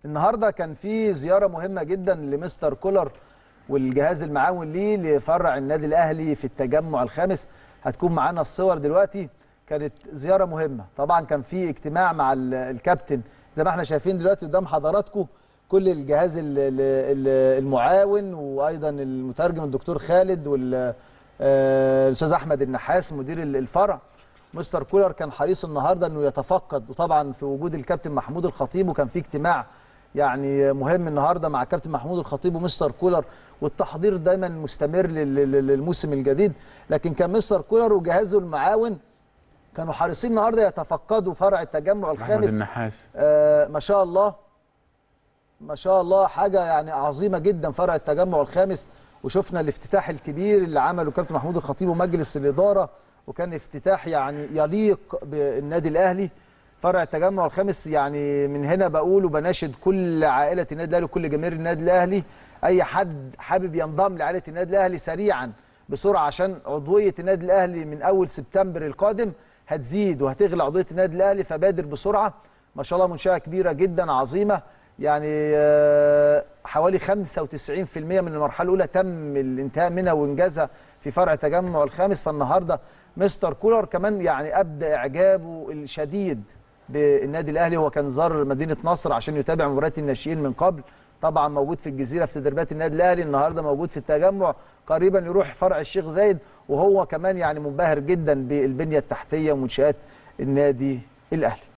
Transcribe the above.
النهارده كان في زياره مهمه جدا لمستر كولر والجهاز المعاون ليه لفرع النادي الاهلي في التجمع الخامس هتكون معانا الصور دلوقتي كانت زياره مهمه طبعا كان في اجتماع مع ال- الكابتن زي ما احنا شايفين دلوقتي قدام حضراتكم كل الجهاز ال- ال- ال- المعاون وايضا المترجم الدكتور خالد والاستاذ احمد النحاس مدير ال- الفرع مستر كولر كان حريص النهارده انه يتفقد وطبعا في وجود الكابتن محمود الخطيب وكان في اجتماع يعني مهم النهارده مع كابتن محمود الخطيب ومستر كولر والتحضير دايما مستمر لل- لل- للموسم الجديد لكن كان مستر كولر وجهازه المعاون كانوا حريصين النهارده يتفقدوا فرع التجمع احمد الخامس النحاس آه ما شاء الله ما شاء الله حاجه يعني عظيمه جدا فرع التجمع الخامس وشفنا الافتتاح الكبير اللي عمله كابتن محمود الخطيب ومجلس الاداره وكان افتتاح يعني يليق بالنادي الاهلي فرع التجمع الخامس يعني من هنا بقول وبناشد كل عائله النادي الاهلي وكل جماهير النادي الاهلي اي حد حابب ينضم لعائله النادي الاهلي سريعا بسرعه عشان عضويه النادي الاهلي من اول سبتمبر القادم هتزيد وهتغلى عضويه النادي الاهلي فبادر بسرعه ما شاء الله منشاه كبيره جدا عظيمه يعني آه، حوالي 95% من المرحله الاولى تم الانتهاء منها وانجازها في فرع تجمع الخامس فالنهارده مستر كولر كمان يعني ابدى اعجابه الشديد بالنادي الاهلي هو كان زار مدينه نصر عشان يتابع مباريات الناشئين من قبل طبعا موجود في الجزيره في تدريبات النادي الاهلي النهارده موجود في التجمع قريبا يروح فرع الشيخ زايد وهو كمان يعني منبهر جدا بالبنيه التحتيه ومنشات النادي الاهلي